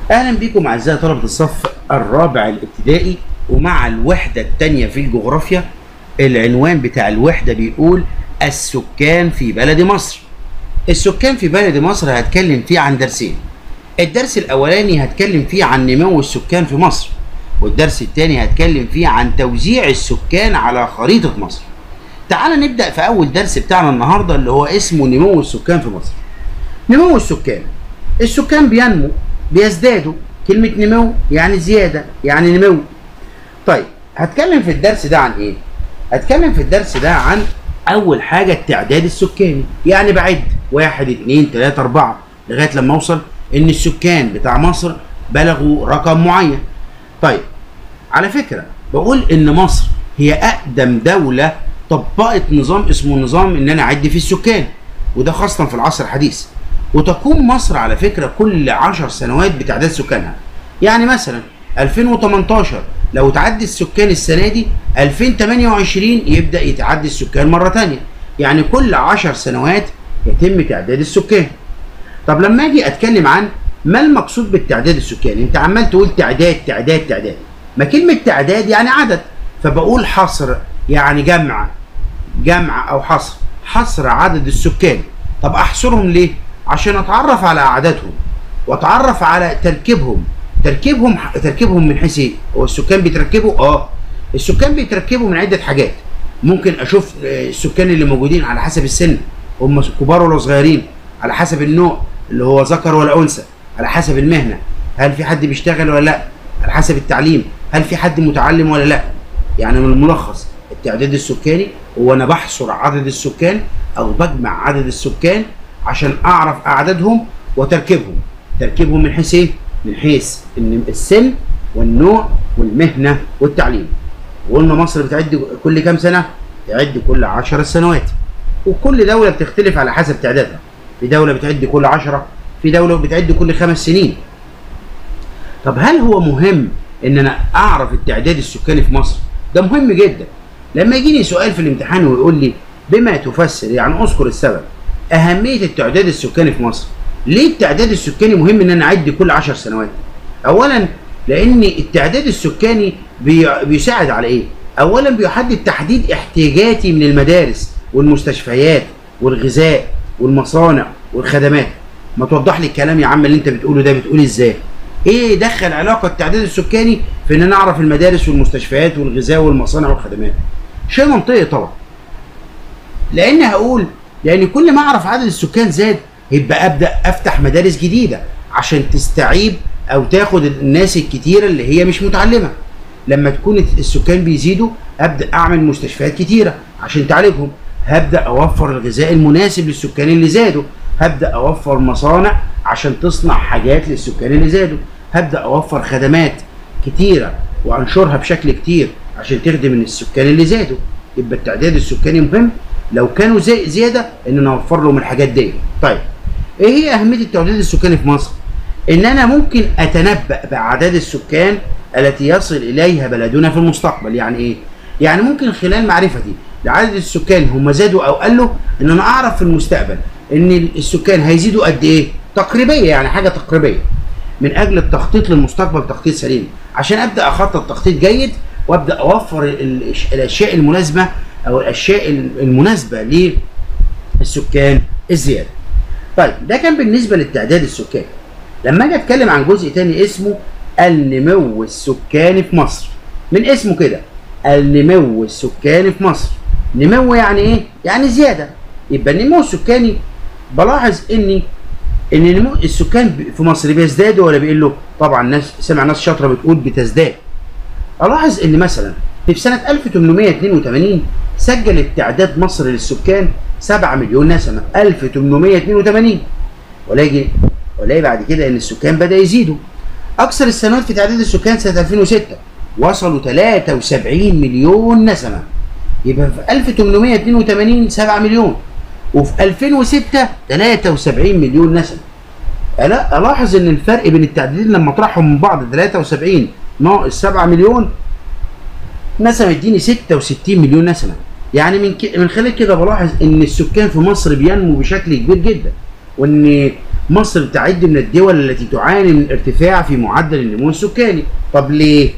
اهلا بكم اعزائي طلبه الصف الرابع الابتدائي ومع الوحده الثانيه في الجغرافيا العنوان بتاع الوحده بيقول السكان في بلد مصر السكان في بلد مصر هتكلم فيه عن درسين الدرس الاولاني هتكلم فيه عن نمو السكان في مصر والدرس الثاني هتكلم فيه عن توزيع السكان على خريطه مصر تعال نبدا في اول درس بتاعنا النهارده اللي هو اسمه نمو السكان في مصر نمو السكان السكان بينمو بيزدادوا كلمة نمو يعني زيادة يعني نمو طيب هتكلم في الدرس ده عن ايه؟ هتكلم في الدرس ده عن أول حاجة التعداد السكاني يعني بعد واحد اتنين تلاتة أربعة لغاية لما أوصل إن السكان بتاع مصر بلغوا رقم معين طيب على فكرة بقول إن مصر هي أقدم دولة طبقت نظام اسمه نظام إن أنا أعد في السكان وده خاصة في العصر الحديث وتقوم مصر على فكرة كل عشر سنوات بتعداد سكانها يعني مثلا 2018 لو تعدي السكان السنة دي 2028 يبدأ يتعدي السكان مرة تانية يعني كل عشر سنوات يتم تعداد السكان طب لما اجي اتكلم عن ما المقصود بالتعداد السكاني انت عمال تقول تعداد تعداد تعداد ما كلمة تعداد يعني عدد فبقول حصر يعني جمع جمع او حصر حصر عدد السكان طب احصرهم ليه عشان اتعرف على اعدادهم واتعرف على تركيبهم تركيبهم تركيبهم من حيث ايه هو السكان بيتركبوا اه السكان بيتركبوا من عده حاجات ممكن اشوف السكان اللي موجودين على حسب السن هم كبار ولا صغيرين على حسب النوع اللي هو ذكر ولا انثى على حسب المهنه هل في حد بيشتغل ولا لا على حسب التعليم هل في حد متعلم ولا لا يعني من الملخص التعداد السكاني هو انا بحصر عدد السكان او بجمع عدد السكان عشان اعرف اعدادهم وتركيبهم تركيبهم من حيث ايه من حيث ان السن والنوع والمهنه والتعليم وقلنا مصر بتعد كل كام سنه تعد كل 10 سنوات وكل دوله بتختلف على حسب تعدادها في دوله بتعد كل 10 في دوله بتعد كل خمس سنين طب هل هو مهم ان انا اعرف التعداد السكاني في مصر ده مهم جدا لما يجيني سؤال في الامتحان ويقول لي بما تفسر يعني اذكر السبب اهميه التعداد السكاني في مصر ليه التعداد السكاني مهم ان انا اعد كل 10 سنوات اولا لان التعداد السكاني بي بيساعد على ايه اولا بيحدد تحديد احتياجاتي من المدارس والمستشفيات والغذاء والمصانع والخدمات ما توضح لي الكلام يا عم اللي انت بتقوله ده بتقول ازاي ايه دخل علاقه التعداد السكاني في ان انا اعرف المدارس والمستشفيات والغذاء والمصانع والخدمات شيء منطقي طبعا لان هقول لان كل ما اعرف عدد السكان زاد يبقى ابدا افتح مدارس جديده عشان تستعيب او تاخد الناس الكتيره اللي هي مش متعلمه لما تكون السكان بيزيدوا ابدا اعمل مستشفيات كتيره عشان تعالجهم هبدا اوفر الغذاء المناسب للسكان اللي زادوا هبدا اوفر مصانع عشان تصنع حاجات للسكان اللي زادوا هبدا اوفر خدمات كتيره وانشرها بشكل كتير عشان تخدم السكان اللي زادوا يبقى التعداد السكاني مهم لو كانوا زي زياده ان انا اوفر لهم الحاجات دي طيب ايه هي اهميه التعداد السكاني في مصر ان انا ممكن اتنبا باعداد السكان التي يصل اليها بلدنا في المستقبل يعني ايه يعني ممكن خلال معرفتي لعدد السكان هم زادوا او قلوا ان انا اعرف في المستقبل ان السكان هيزيدوا قد ايه تقريبيه يعني حاجه تقريبيه من اجل التخطيط للمستقبل تخطيط سليم عشان ابدا اخطط تخطيط جيد وابدا اوفر الاشياء المناسبه او الاشياء المناسبه للسكان الزياده. طيب ده كان بالنسبه للتعداد السكاني. لما اجي اتكلم عن جزء تاني اسمه النمو السكاني في مصر. من اسمه كده النمو السكاني في مصر. نمو يعني ايه؟ يعني زياده. يبقى النمو السكاني بلاحظ ان ان نمو السكان في مصر بيزدادوا ولا بيقلوا؟ طبعا ناس سمع ناس شاطره بتقول بتزداد. الاحظ ان مثلا في سنة 1882 سجلت تعداد مصر للسكان 7 مليون نسمة 1882 ولكن ولاقي بعد كده ان السكان بدأ يزيدوا أكثر السنوات في تعداد السكان سنة 2006 وصلوا 73 مليون نسمة يبقى في 1882 7 مليون وفي 2006 73 مليون نسمة ألاحظ إن الفرق بين التعدادين لما أطرحهم من بعض 73 ناقص 7 مليون نسمة اديني 66 مليون نسمة يعني من ك... من خلال كده بلاحظ ان السكان في مصر بينمو بشكل كبير جدا وان مصر تعد من الدول التي تعاني من ارتفاع في معدل النمو السكاني طب ليه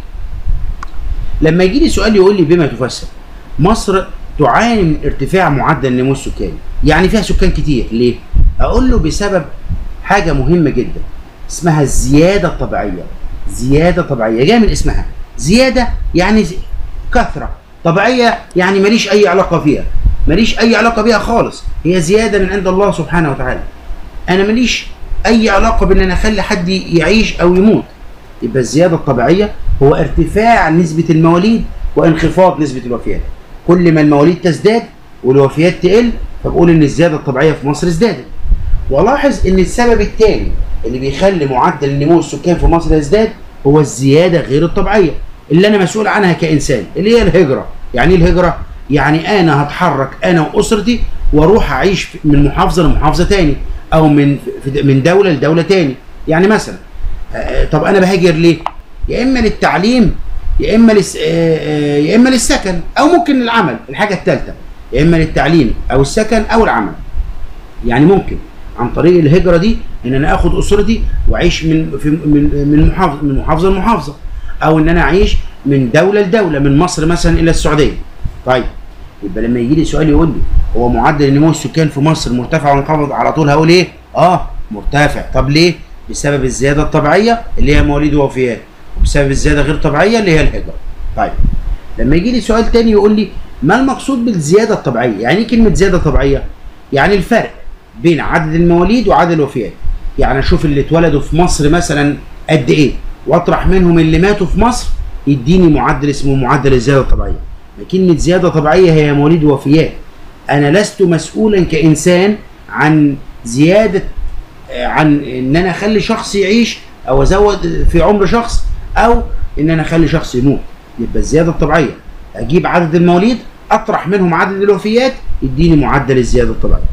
لما يجي لي سؤال يقول لي بما تفسر مصر تعاني من ارتفاع معدل النمو السكاني يعني فيها سكان كتير ليه اقول له بسبب حاجه مهمه جدا اسمها الزياده الطبيعيه زياده طبيعيه جايه من اسمها زياده يعني ز- كثره طبيعيه يعني ماليش اي علاقه فيها ماليش اي علاقه بيها خالص هي زياده من عند الله سبحانه وتعالى انا ماليش اي علاقه بان انا اخلي حد يعيش او يموت يبقى الزياده الطبيعيه هو ارتفاع نسبه المواليد وانخفاض نسبه الوفيات كل ما المواليد تزداد والوفيات تقل فبقول ان الزياده الطبيعيه في مصر ازدادت ولاحظ ان السبب الثاني اللي بيخلي معدل النمو السكان في مصر يزداد هو الزياده غير الطبيعيه اللي انا مسؤول عنها كانسان اللي هي الهجره يعني ايه الهجره يعني انا هتحرك انا واسرتي واروح اعيش في- من محافظه لمحافظه تاني او من في- من دوله لدوله تاني يعني مثلا آه، طب انا بهاجر ليه يا اما للتعليم يا اما لس... آه، آه، يا اما للسكن او ممكن للعمل الحاجه الثالثه يا اما للتعليم او السكن او العمل يعني ممكن عن طريق الهجره دي ان انا اخد اسرتي واعيش من في من من محافظه من محافظه لمحافظه او ان انا اعيش من دوله لدوله من مصر مثلا الى السعوديه طيب يبقى لما يجي لي سؤال يقول لي هو معدل النمو السكان في مصر مرتفع ولا منخفض على طول هقول ايه اه مرتفع طب ليه بسبب الزياده الطبيعيه اللي هي مواليد ووفيات وبسبب الزياده غير طبيعيه اللي هي الهجره طيب لما يجي لي سؤال تاني يقول لي ما المقصود بالزياده الطبيعيه يعني ايه كلمه زياده طبيعيه يعني الفرق بين عدد المواليد وعدد الوفيات يعني اشوف اللي اتولدوا في مصر مثلا قد ايه واطرح منهم اللي ماتوا في مصر يديني معدل اسمه معدل الزياده الطبيعيه كلمه زياده طبيعيه هي مواليد ووفيات انا لست مسؤولا كانسان عن زياده آه، عن ان انا اخلي شخص يعيش او ازود في عمر شخص او ان انا اخلي شخص يموت يبقى الزياده الطبيعيه اجيب عدد المواليد اطرح منهم عدد الوفيات يديني معدل الزياده الطبيعيه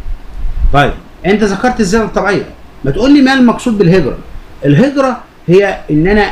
طيب انت ذكرت الزياده الطبيعيه ما تقول لي ما المقصود بالهجره الهجره هي ان انا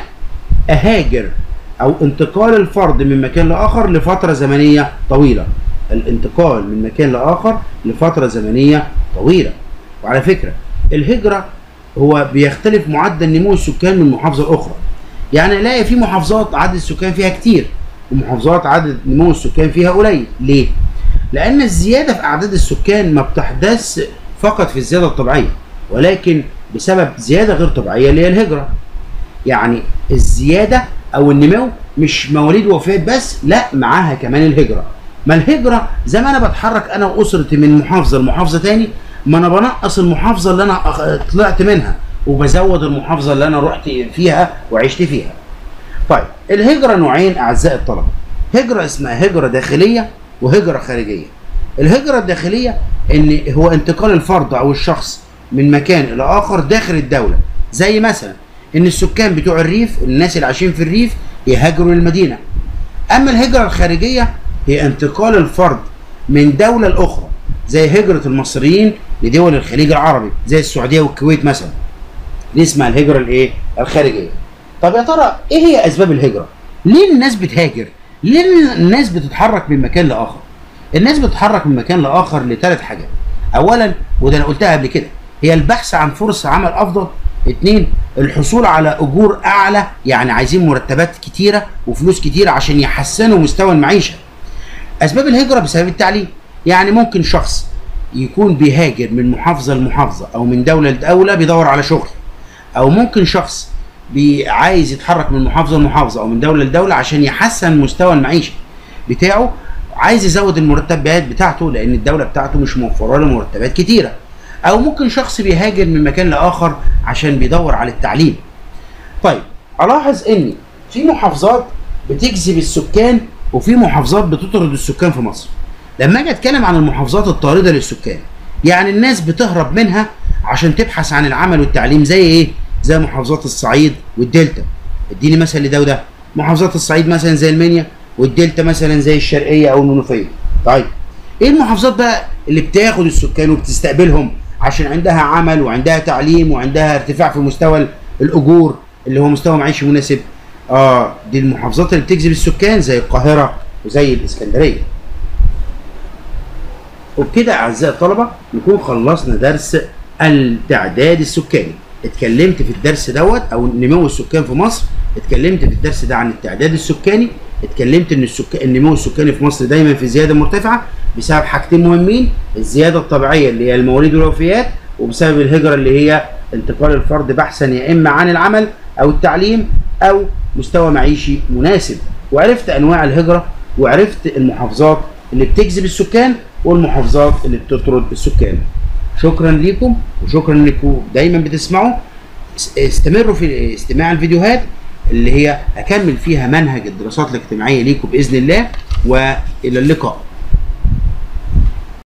اهاجر او انتقال الفرد من مكان لاخر لفتره زمنيه طويله الانتقال من مكان لاخر لفتره زمنيه طويله وعلى فكره الهجره هو بيختلف معدل نمو السكان من محافظه لاخرى يعني الاقي في محافظات عدد السكان فيها كتير ومحافظات عدد نمو السكان فيها قليل ليه لان الزياده في اعداد السكان ما بتحدث فقط في الزياده الطبيعيه ولكن بسبب زياده غير طبيعيه اللي هي الهجره يعني الزياده او النمو مش مواليد ووفيات بس لا معاها كمان الهجره ما الهجره زي ما انا بتحرك انا واسرتي من محافظه لمحافظه تاني ما انا بنقص المحافظه اللي انا أخ- طلعت منها وبزود المحافظه اللي انا رحت فيها وعشت فيها طيب الهجرة نوعين أعزائي الطلبة هجرة اسمها هجرة داخلية وهجرة خارجية الهجرة الداخلية إن هو انتقال الفرد أو الشخص من مكان إلى آخر داخل الدولة زي مثلا إن السكان بتوع الريف الناس اللي عايشين في الريف يهاجروا للمدينة أما الهجرة الخارجية هي انتقال الفرد من دولة لأخرى زي هجرة المصريين لدول الخليج العربي زي السعودية والكويت مثلا دي اسمها الهجرة الايه الخارجية طب يا ترى ايه هي اسباب الهجرة ليه الناس بتهاجر ليه الناس بتتحرك من مكان لاخر الناس بتتحرك من مكان لاخر لثلاث حاجات اولا وده انا قلتها قبل كده هي البحث عن فرص عمل افضل اتنين الحصول على اجور اعلى يعني عايزين مرتبات كتيره وفلوس كتيره عشان يحسنوا مستوى المعيشه اسباب الهجره بسبب التعليم يعني ممكن شخص يكون بيهاجر من محافظه لمحافظه او من دوله لدوله بيدور على شغل او ممكن شخص بي- عايز يتحرك من محافظه لمحافظه او من دوله لدوله عشان يحسن مستوى المعيشه بتاعه عايز يزود المرتبات بتاعته لان الدوله بتاعته مش موفره له مرتبات كتيره او ممكن شخص بيهاجر من مكان لاخر عشان بيدور على التعليم طيب الاحظ ان في محافظات بتجذب السكان وفي محافظات بتطرد السكان في مصر لما اجي اتكلم عن المحافظات الطارده للسكان يعني الناس بتهرب منها عشان تبحث عن العمل والتعليم زي ايه زي محافظات الصعيد والدلتا اديني مثل لده وده محافظات الصعيد مثلا زي المنيا والدلتا مثلا زي الشرقيه او المنوفيه طيب ايه المحافظات بقى اللي بتاخد السكان وبتستقبلهم عشان عندها عمل وعندها تعليم وعندها ارتفاع في مستوى الاجور اللي هو مستوى معيشي مناسب اه دي المحافظات اللي بتجذب السكان زي القاهره وزي الاسكندريه وبكده اعزائي الطلبه نكون خلصنا درس التعداد السكاني اتكلمت في الدرس دوت او نمو السكان في مصر اتكلمت في الدرس ده عن التعداد السكاني اتكلمت ان السكان النمو السكاني في مصر دايما في زياده مرتفعه بسبب حاجتين مهمين الزياده الطبيعيه اللي هي المواليد والوفيات وبسبب الهجره اللي هي انتقال الفرد بحثا يا اما عن العمل او التعليم او مستوى معيشي مناسب وعرفت انواع الهجره وعرفت المحافظات اللي بتجذب السكان والمحافظات اللي بتطرد السكان شكرا ليكم وشكرا انكم دايما بتسمعوا استمروا في استماع الفيديوهات اللي هي هكمل فيها منهج الدراسات الاجتماعيه ليكم باذن الله والى اللقاء